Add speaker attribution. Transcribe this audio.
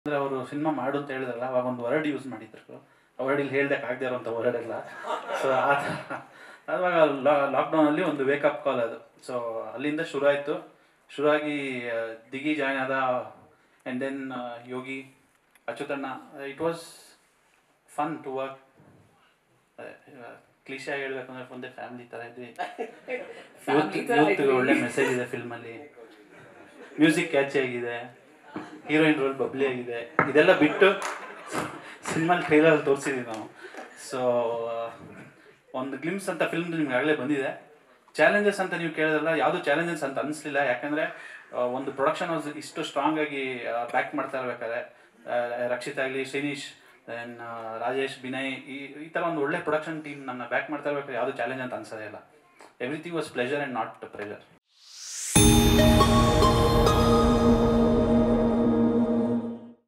Speaker 1: ಅಂದರೆ ಅವರು ಸಿನಿಮಾ ಮಾಡು ಅಂತ ಹೇಳಿದ್ರಲ್ಲ ಅವಾಗ ಒಂದು ವರ್ಡ್ ಯೂಸ್ ಮಾಡಿದ್ರು ಆ ವರ್ಡ್ ಇಲ್ಲಿ ಹೇಳ್ದಕ್ಕೆ ಆಗದೆ ಇರೋಂಥ ವರ್ಡ್ ಎಲ್ಲ ಸೊ ಆ ಥರ ಅವಾಗ ಲಾಕ್ಡೌನಲ್ಲಿ ಒಂದು ವೇಕಪ್ ಕಾಲ್ ಅದು ಸೊ ಅಲ್ಲಿಂದ ಶುರು ಆಯಿತು ಶುರುವಾಗಿ ಆ, ದಿಗಿ ಜಾಯ್ನ್ ಆದ ಆ್ಯಂಡ್ ದೆನ್ ಯೋಗಿ ಅಚ್ಯುತಣ್ಣ it was fun to work ಕ್ಲೀಶಾಗಿ ಹೇಳ್ಬೇಕಂದ್ರೆ ಒಂದೇ ಫ್ಯಾಮಿಲಿ ಥರ ಇದ್ವಿ ಯೂತ್ ಯೂತ್ ಒಳ್ಳೆ ಮೆಸೇಜ್ ಇದೆ ಫಿಲ್ಮಲ್ಲಿ ಮ್ಯೂಸಿಕ್ ಕ್ಯಾಚಿ ಆಗಿದೆ ಹೀರೋಯಿನ್ ರೋಲ್ ಬಬ್ಲಿ ಆಗಿದೆ ಇದೆಲ್ಲ ಬಿಟ್ಟು ಸಿನಿಮಾಲ್ ಟ್ರೈಲರ್ ತೋರಿಸಿದ್ವಿ ನಾವು ಸೊ ಒಂದು ಗ್ಲಿಮ್ಸ್ ಅಂತ ಫಿಲ್ಮ್ ನಿಮ್ಗೆ ಆಗಲೇ ಬಂದಿದೆ ಚಾಲೆಂಜಸ್ ಅಂತ ನೀವು ಕೇಳಿದ್ರಲ್ಲ ಯಾವುದು ಚಾಲೆಂಜಸ್ ಅಂತ ಅನಿಸ್ಲಿಲ್ಲ ಯಾಕಂದರೆ ಒಂದು ಪ್ರೊಡಕ್ಷನ್ ಹೌಸ್ ಇಷ್ಟು ಸ್ಟ್ರಾಂಗ್ ಆಗಿ ಬ್ಯಾಕ್ ಮಾಡ್ತಾ ಇರ್ಬೇಕಾದ್ರೆ ಆ, ರಕ್ಷಿತ್ ಆಗಲಿ ಶ್ರೀನೀಶ್ ದೆನ್ ರಾಜೇಶ್ ಬಿನಯ್ ಈ ಈ ಥರ ಒಂದು ಒಳ್ಳೆ ಪ್ರೊಡಕ್ಷನ್ ಟೀಮ್ ನನ್ನ ಬ್ಯಾಕ್ ಮಾಡ್ತಾ ಇರ್ಬೇಕಾದ್ರೆ ಯಾವುದು ಚಾಲೆಂಜ್ ಅಂತ ಅನ್ಸೋದೇ ಇಲ್ಲ everything was pleasure and not pressure